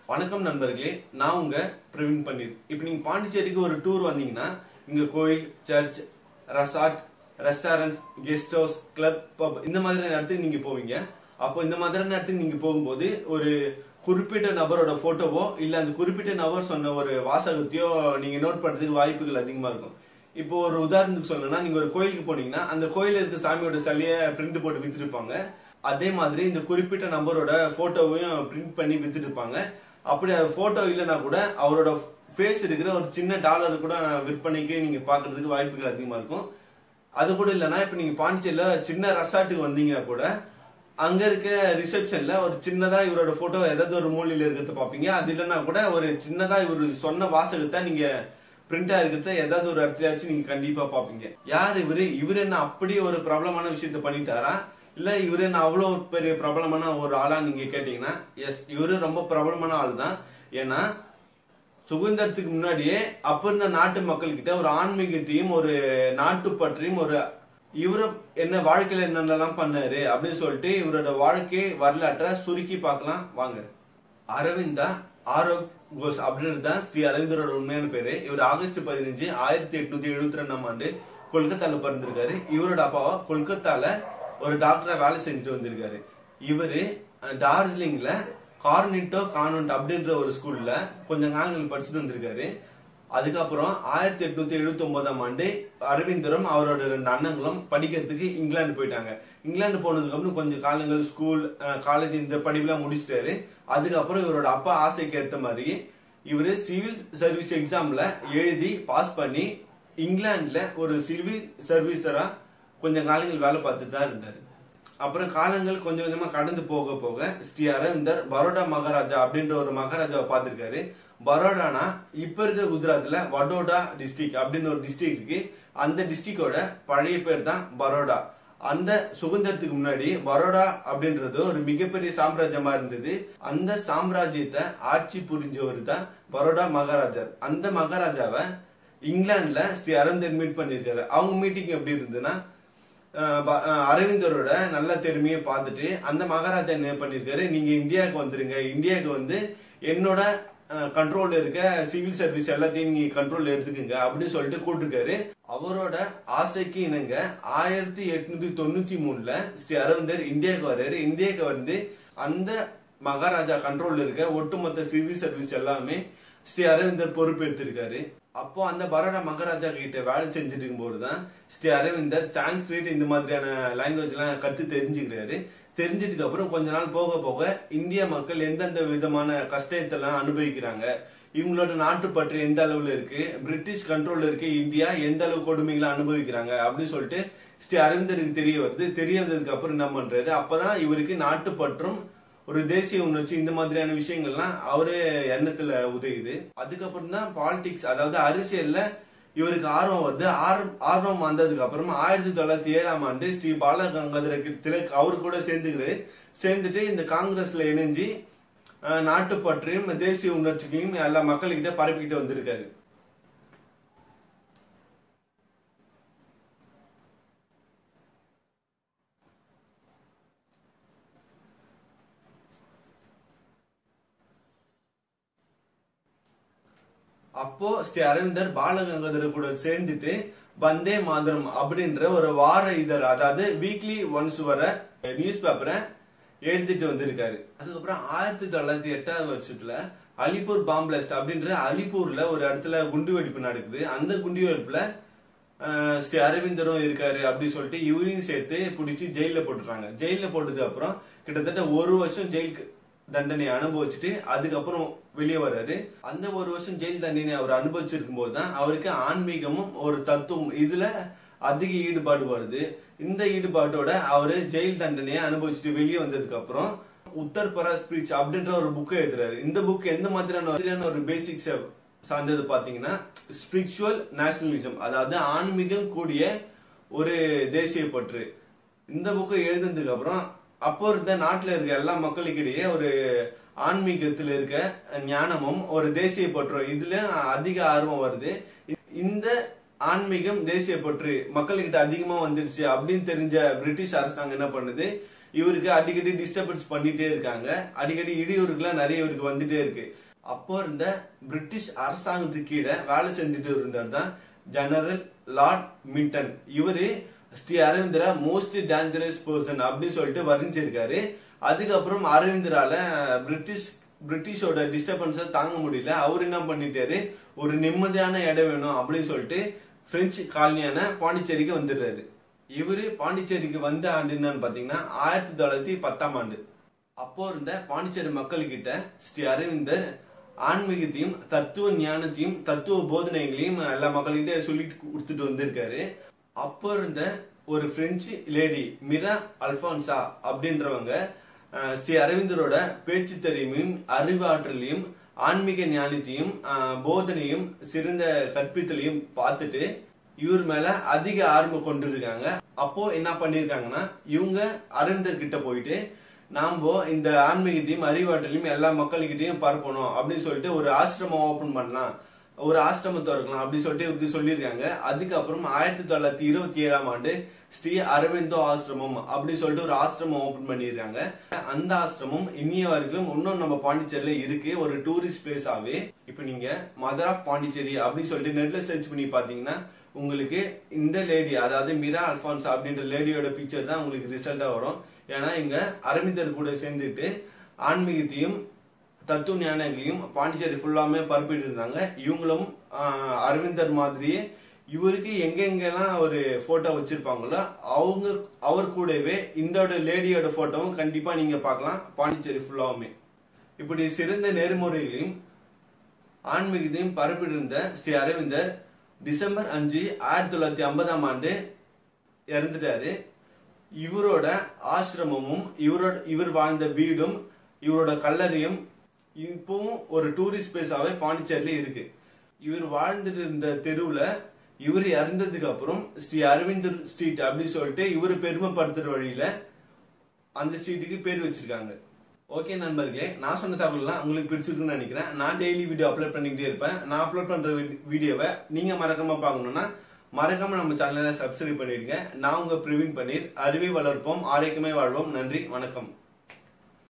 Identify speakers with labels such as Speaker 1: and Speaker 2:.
Speaker 1: வணக்கம் நண்பர்களே நான் உங்க பிரவீன் பன்னீர் இப்போ நீங்க பாண்டிச்சேரிக்கு ஒரு டூர் வந்தீங்கன்னா இங்க கோயில் church resort restaurants guest house club pub இந்த மாதிரியான இடத்துக்கு நீங்க போவீங்க அப்போ இந்த மாதிரியான இடத்துக்கு நீங்க போகும்போது ஒரு குறிப்பிட்ட நபரோட போட்டோவோ இல்ல அந்த குறிப்பிட்ட நபர் சொன்ன ஒரு வாசகத்தையோ நீங்க நோட் பண்றதுக்கு வாய்ப்புகள் அதிகமா இருக்கும் இப்போ ஒரு உதாரணத்துக்கு சொல்லணும்னா நீங்க ஒரு கோயிலுக்கு போனீங்கன்னா அந்த கோயில இருக்க சாமியோட சிலைய பிரிண்ட் போட்டு வித்துருப்பாங்க அதே மாதிரி இந்த குறிப்பிட்ட நபரோட போட்டோவையும் பிரிண்ட் பண்ணி வித்துருப்பாங்க அப்படி அது போட்டோ இல்லைன்னா கூட அவரோட ஃபேஸ் இருக்கிற ஒரு சின்ன டாலர் கூட விற்பனைக்கு நீங்க பாக்குறதுக்கு வாய்ப்புகள் அதிகமா இருக்கும் அது கூட இல்லைன்னா இப்ப நீங்க பாண்டிச்சேரியில சின்ன ரெசார்ட்டுக்கு வந்தீங்கன்னா கூட அங்க இருக்க ரிசப்ஷன்ல ஒரு சின்னதா இவரோட போட்டோ ஏதாவது ஒரு மூலையில இருக்கிறத பாப்பீங்க அது இல்லைன்னா கூட ஒரு சின்னதா இவர் சொன்ன வாசகத்தை நீங்க பிரிண்டா இருக்கிறத ஏதாவது ஒரு இடத்துலயாச்சும் நீங்க கண்டிப்பா பாப்பீங்க யார் இவரு இவரு என்ன அப்படி ஒரு பிரபலமான விஷயத்த பண்ணிட்டாரா இல்ல இவரு என்ன அவ்வளவு பெரிய பிரபலமான ஒரு ஆளா நீங்க கேட்டீங்கன்னா எஸ் இவரு ரொம்ப பிரபலமான ஆள் தான் ஏன்னா சுதந்திரத்துக்கு முன்னாடியே அப்ப இருந்த நாட்டு மக்கள் கிட்ட ஒரு ஆன்மீகத்தையும் ஒரு நாட்டு பற்றியும் ஒரு இவரு என்ன வாழ்க்கையில என்னென்னலாம் பண்ணாரு அப்படின்னு சொல்லிட்டு இவரோட வாழ்க்கை வரலாற்றை சுருக்கி பார்க்கலாம் வாங்க அரவிந்தா ஆரோக் கோஷ் அப்படின்றது தான் ஸ்ரீ அரவிந்தரோட உண்மையான பேரு இவர் ஆகஸ்ட் பதினஞ்சு ஆயிரத்தி எட்நூத்தி எழுபத்தி ரெண்டாம் ஆண்டு கொல்கத்தால பிறந்திருக்காரு இவரோட அப்பாவா கொல்கத்தால ஒரு டாக்டரா வேலை செஞ்சுட்டு வந்திருக்காரு இவரு அஹ், டார்ஜிலிங்ல கார்னிட்டோ கான்வென்ட் அப்படின்ற ஒரு ஸ்கூல்ல கொஞ்சம் காலங்கள் படிச்சுட்டு வந்திருக்காரு அதுக்கப்புறம் ஆயிரத்தி எட்நூத்தி எழுபத்தி ஒன்பதாம் ஆண்டு அரவிந்தரும் அவரோட ரெண்டு அண்ணங்களும் படிக்கிறதுக்கு இங்கிலாந்து போயிட்டாங்க இங்கிலாந்து போனதுக்கு அப்புறம் கொஞ்சம் காலங்கள் ஸ்கூல் காலேஜ் இந்த படிப்புலாம் முடிச்சிட்டாரு அதுக்கப்புறம் இவரோட அப்பா ஆசைக்கு ஏத்த மாதிரி இவரு சிவில் சர்வீஸ் எக்ஸாம்ல எழுதி பாஸ் பண்ணி இங்கிலாந்துல ஒரு சிவில் சர்வீசரா கொஞ்சம் காலங்கள் வேலை பார்த்துட்டு தான் இருந்தாரு அப்புறம் காலங்கள் கொஞ்சம் கொஞ்சமா கடந்து போக போக ஸ்ரீ அரவிந்தர் பரோடா மகாராஜா அப்படின்ற ஒரு மகாராஜாவை பார்த்திருக்காரு பரோடானா இப்ப இருக்க குஜராத்ல வடோடா டிஸ்ட்ரிக்ட் அப்படின்னு ஒரு டிஸ்ட்ரிக்ட் இருக்கு அந்த டிஸ்ட்ரிக்டோட பழைய பேர் தான் பரோடா அந்த சுதந்திரத்துக்கு முன்னாடி பரோடா அப்படின்றது ஒரு மிகப்பெரிய சாம்ராஜ்யமா இருந்தது அந்த சாம்ராஜ்யத்தை ஆட்சி புரிஞ்சவர் தான் பரோடா மகாராஜா அந்த மகாராஜாவை இங்கிலாந்துல ஸ்ரீ அரவிந்தர் மீட் பண்ணிருக்காரு அவங்க மீட்டிங் எப்படி இருந்ததுன்னா அஹ் ப- அஹ் அரவிந்தரோட நல்ல திறமையை பார்த்துட்டு அந்த மகாராஜா என்ன பண்ணிருக்காரு நீங்க இந்தியாவுக்கு வந்துருங்க இந்தியாவுக்கு வந்து என்னோட கண்ட்ரோல்ல இருக்க சிவில் சர்வீஸ் எல்லாத்தையும் நீங்க கண்ட்ரோல்ல எடுத்துக்கங்க அப்படின்னு சொல்லிட்டு கூட்டிருக்காரு அவரோட ஆசைக்கு இணங்க ஆயிரத்தி எட்நூத்தி தொண்ணூத்தி மூணுல ஸ்ரீ அரவிந்தர் இந்தியாவுக்கு வர்றாரு இந்தியாவுக்கு வந்து அந்த மகாராஜா கண்ட்ரோல்ல இருக்க ஒட்டுமொத்த சிவில் சர்வீஸ் எல்லாமே ஸ்ரீ அரவிந்தர் பொறுப்பேற்றிருக்காரு அப்போ அந்த பரோடா மகாராஜா கிட்ட வேலை செஞ்சுட்டு இருக்கும்போது தான் ஸ்ரீ அரவிந்தர் சான்ஸ்கிரிட் இந்த மாதிரியான லாங்குவேஜ் எல்லாம் கத்து தெரிஞ்சுக்கிறாரு தெரிஞ்சதுக்கு அப்புறம் கொஞ்ச நாள் போக போக இந்திய மக்கள் எந்தெந்த விதமான கஷ்டத்தை எல்லாம் அனுபவிக்கிறாங்க இவங்களோட நாட்டுப்பற்று எந்த அளவுல இருக்கு பிரிட்டிஷ் கண்ட்ரோல்ல இருக்கு இந்தியா எந்த அளவு கொடுமைகளை அனுபவிக்கிறாங்க அப்படின்னு சொல்லிட்டு ஸ்ரீ அரவிந்தருக்கு தெரிய வருது தெரிய வந்ததுக்கு அப்புறம் என்ன பண்றாரு அப்பதான் இவருக்கு நாட்டுப்பற்றும் ஒரு தேசிய உணர்ச்சி இந்த மாதிரியான விஷயங்கள்லாம் அவரு எண்ணத்துல உதயுது அதுக்கப்புறம் தான் பாலிடிக்ஸ் அதாவது அரசியல்ல இவருக்கு ஆர்வம் வருது ஆர்வம் ஆர்வம் வந்ததுக்கு அப்புறமா ஆயிரத்தி தொள்ளாயிரத்தி ஏழாம் ஆண்டு ஸ்ரீ பாலகங்காதர திலக் அவரு கூட சேர்ந்துக்கிறாரு சேர்ந்துட்டு இந்த காங்கிரஸ்ல இணைஞ்சு அஹ், நாட்டுப்பற்றையும் தேசிய உணர்ச்சிகளையும் எல்லா மக்கள்கிட்ட பரப்பிக்கிட்டு வந்திருக்காரு அப்போ ஸ்ரீ அரவிந்தர் பாலகங்காதர கூட சேர்ந்துட்டு வந்தே மாதரம் அப்படின்ற ஒரு வார இதழ் அதாவது வீக்லி ஒன்ஸ் வர நியூஸ் பேப்பரை எழுதிட்டு வந்திருக்காரு அதுக்கப்புறம் ஆயிரத்தி தொள்ளாயிரத்தி எட்டாவது வருஷத்துல அலிப்பூர் பாம்பிளாஸ்ட் அப்படின்ற அலிப்பூர்ல ஒரு இடத்துல குண்டு வெடிப்பு நடக்குது அந்த குண்டு வெடிப்புல ஆஹ், ஸ்ரீ அரவிந்தரும் இருக்காரு அப்படின்னு சொல்லிட்டு இவரையும் சேர்த்து பிடிச்சி ஜெயில போட்டுறாங்க ஜெயில போட்டதுக்கு அப்புறம் கிட்டத்தட்ட ஒரு வருஷம் ஜெயிலுக்கு தண்டனை அனுபவிச்சுட்டு அதுக்கப்புறம் வெளியே வர்றாரு அந்த ஒரு வருஷம் ஜெயில் தண்டனை அவர் அனுபவிச்சிருக்கும் போது தான் அவருக்கு ஆன்மீகமும் ஒரு தத்துவம் இதுல அதிக ஈடுபாடு வருது இந்த ஈடுபாட்டோட அவரு ஜெயில் தண்டனையை அனுபவிச்சுட்டு வெளியே வந்ததுக்கு அப்புறம் உத்தர் பரா ஸ்பீச் அப்படின்ற ஒரு புக்கை எழுதுறாரு இந்த புக் எந்த மாதிரியான மாதிரியான ஒரு பேசிக்ஸ் சார்ந்தது பாத்தீங்கன்னா ஸ்பிரிச்சுவல் நேஷனலிசம் அதாவது ஆன்மீகம் கூடிய ஒரு தேசிய பற்று இந்த புக்கை எழுதுனதுக்கு அப்புறம் அப்போ இருந்த நாட்டுல இருக்க எல்லா மக்களுக்கிடையே ஒரு ஆன்மீகத்துல இருக்க ஞானமும் ஒரு தேசிய பற்றும் இதுல அதிக ஆர்வம் வருது இந்த ஆன்மீகம் தேசிய பற்று மக்கள்கிட்ட அதிகமா வந்துருச்சு அப்படின்னு தெரிஞ்ச பிரிட்டிஷ் அரசாங்கம் என்ன பண்ணுது இவருக்கு அடிக்கடி டிஸ்டர்பன்ஸ் பண்ணிட்டே இருக்காங்க அடிக்கடி இடையூறுகள்லாம் நிறைய இவருக்கு வந்துட்டே இருக்கு அப்போ இருந்த பிரிட்டிஷ் அரசாங்கத்துக்கு கீழே வேலை செஞ்சுட்டு இருந்தார் தான் ஜெனரல் லார்ட் மின்டன் இவரு ஸ்ரீ அரவிந்தரா மோஸ்ட் டேஞ்சரஸ் பர்சன் அப்படின்னு சொல்லிட்டு வர்ணிச்சிருக்காரு அதுக்கப்புறம் அரவிந்தரால பிரிட்டிஷ் பிரிட்டிஷோட டிஸ்டர்பன்ஸை தாங்க முடியல அவர் என்ன பண்ணிட்டாரு ஒரு நிம்மதியான இடம் வேணும் அப்படின்னு சொல்லிட்டு பிரெஞ்சு காலனியான பாண்டிச்சேரிக்கு வந்துடுறாரு இவரு பாண்டிச்சேரிக்கு வந்த ஆண்டு என்னன்னு பாத்தீங்கன்னா ஆயிரத்தி தொள்ளாயிரத்தி பத்தாம் ஆண்டு அப்போ இருந்த பாண்டிச்சேரி மக்கள்கிட்ட ஸ்ரீ அரவிந்தர் ஆன்மீகத்தையும் தத்துவ ஞானத்தையும் தத்துவ போதனைகளையும் எல்லா மக்கள்கிட்ட சொல்லிட்டு கொடுத்துட்டு வந்திருக்காரு அப்போ இருந்த ஒரு பிரெஞ்சு லேடி மிரா அல்பான்சா அப்படின்றவங்க அஹ், ஸ்ரீ அரவிந்தரோட பேச்சு திறமையும் அறிவாற்றலையும் ஆன்மீக ஞானத்தையும் அஹ், போதனையும் சிறந்த கற்பித்தலையும் பார்த்துட்டு இவர் மேல அதிக ஆர்வம் கொண்டு இருக்காங்க அப்போ என்ன பண்ணிருக்காங்கன்னா இவங்க அரவிந்தர் கிட்ட போயிட்டு நாம இந்த ஆன்மீகத்தையும் அறிவாற்றலையும் எல்லா மக்கள்கிட்டயும் பரப்பணும் அப்படின்னு சொல்லிட்டு ஒரு ஆசிரமம் ஓபன் பண்ணலாம் ஒரு ஆசிரமம் திறக்கலாம் அப்படின்னு சொல்லிட்டு இவருக்கு சொல்லியிருக்காங்க அதுக்கப்புறம் ஆயிரத்தி தொள்ளாயிரத்தி இருபத்தி ஏழாம் ஆண்டு ஸ்ரீ அரவிந்தோ ஆசிரமம் அப்படின்னு சொல்லிட்டு ஒரு ஆசிரமம் ஓபன் பண்ணியிருக்காங்க அந்த ஆசிரமம் இன்னிய வரைக்கும் இன்னும் நம்ம பாண்டிச்சேரியில இருக்கு ஒரு டூரிஸ்ட் பிளேஸாவே இப்போ நீங்க மதர் ஆஃப் பாண்டிச்சேரி அப்படின்னு சொல்லிட்டு நெட்ல சர்ச் பண்ணி பாத்தீங்கன்னா உங்களுக்கு இந்த லேடி அதாவது மிரா அல்பான்ஸ் அப்படின்ற லேடியோட பிக்சர் தான் உங்களுக்கு ரிசல்ட்டா வரும் ஏன்னா இங்க அரவிந்தர் கூட சேர்ந்துட்டு ஆன்மீகத்தையும் தத்துவ ஞானங்களையும் பாண்டிச்சேரி ஃபுல்லாமே பரப்பிட்டு இருந்தாங்க இவங்களும் ஆஹ், அரவிந்தர் மாதிரியே இவருக்கு எங்கெங்கெல்லாம் ஒரு போட்டோ வச்சிருப்பாங்களோ அவங்க அவர் கூடவே இந்த லேடியோட போட்டோவும் கண்டிப்பா நீங்க பார்க்கலாம் பாண்டிச்சேரி ஃபுல்லாவுமே இப்படி சிறந்த நெறிமுறைகளையும் ஆன்மீகத்தையும் பரப்பிட்டிருந்த ஸ்ரீ அரவிந்தர் டிசம்பர் அஞ்சு ஆயிரத்தி தொள்ளாயிரத்தி ஐம்பதாம் ஆண்டு இறந்துட்டாரு இவரோட ஆசிரமமும் இவரோட இவர் வாழ்ந்த வீடும் இவரோட கல்லறையும் இப்பவும் ஒரு டூரிஸ்ட் பிளேஸாவே பாண்டிச்சேரியில இருக்கு இவர் வாழ்ந்துட்டு இருந்த தெருவுல இவர் இறந்ததுக்கு அப்புறம் ஸ்ரீ அரவிந்தர் ஸ்ட்ரீட் அப்படின்னு சொல்லிட்டு இவர் பெருமைப்படுத்துற வழியில அந்த ஸ்ட்ரீட்டுக்கு பேர் வச்சிருக்காங்க ஓகே நண்பர்களே நான் சொன்ன தகவல்லாம் உங்களுக்கு பிடிச்சிருக்குன்னு நினைக்கிறேன் நான் டெய்லி வீடியோ அப்லோட் பண்ணிக்கிட்டே இருப்பேன் நான் அப்லோட் பண்ற வீடியோவை நீங்க மறக்காம பார்க்கணும்னா மறக்காம நம்ம சேனலை சப்ஸ்கிரைப் பண்ணிடுங்க நான் உங்க பிரவீன் பன்னீர் அறிவை வளர்ப்போம் ஆரோக்கியமே வாழ்வோம் நன்றி வணக்கம்